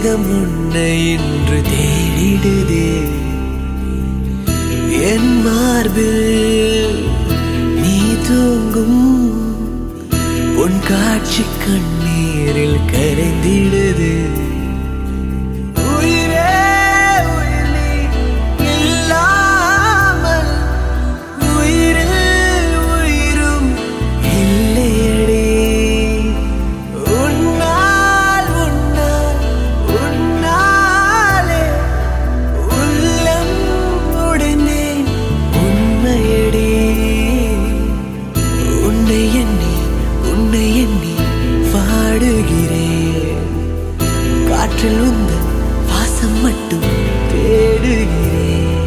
மேகம் உன்னை இன்று தேடிடுதே என் மார்பில் நீ தூங்கும் உன் காட்சி கண்ணீரில் கரைந்திடுது உயிரே உயிர் நீ இல்லாமல் உயிரில் உயிரும் இல்லையடி உன்னால் உன்னால் உன்னாலே உள்ளம் உடைந்தேன் உண்மையடி உன்னை எண்ணி உன்னை எண்ணி வாடுகிறேன் காற்றில் உந்தன் வாசம் மட்டும் தேடுகிறேன்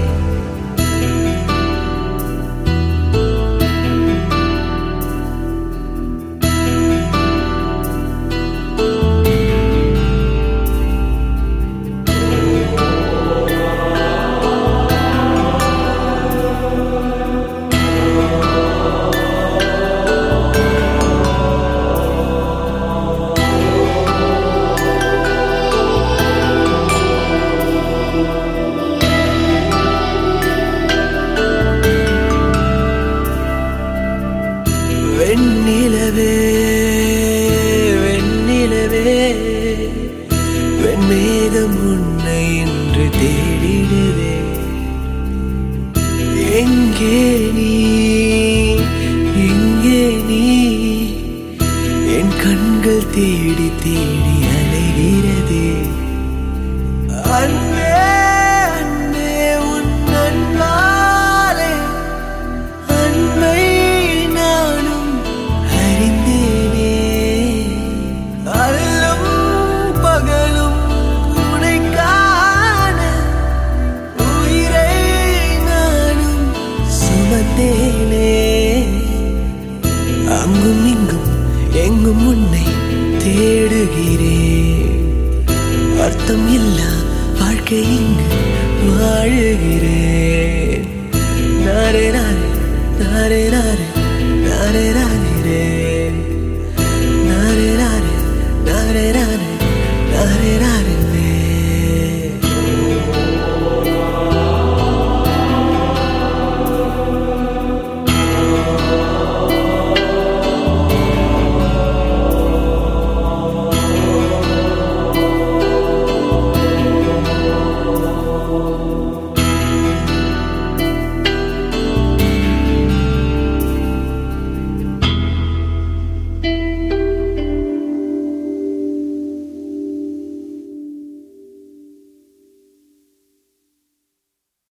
வெண்ணிலவே வெண்ணிலவே வெண்மேகம் உன்னை இன்று தேடிடுதே எங்கே நீ எங்கே நீ என் கண்கள் தேடி தேடி அலைகிறதே அன்பே அன்பே உன் அன்பாலே அன்பை நானும் அறிந்தேனே அல்லும் பகலும் உனை காண உயிரை நானும் சுமந்தேனே அங்கும் இங்கும் எங்கும் உன்னை தேடுகிறேன் அர்த்தம் இல்லா வாழ்க்கை இங்கு வாழுகிறேன் நாரே நாரே நாரே நாரே நாரே நாரே நாரே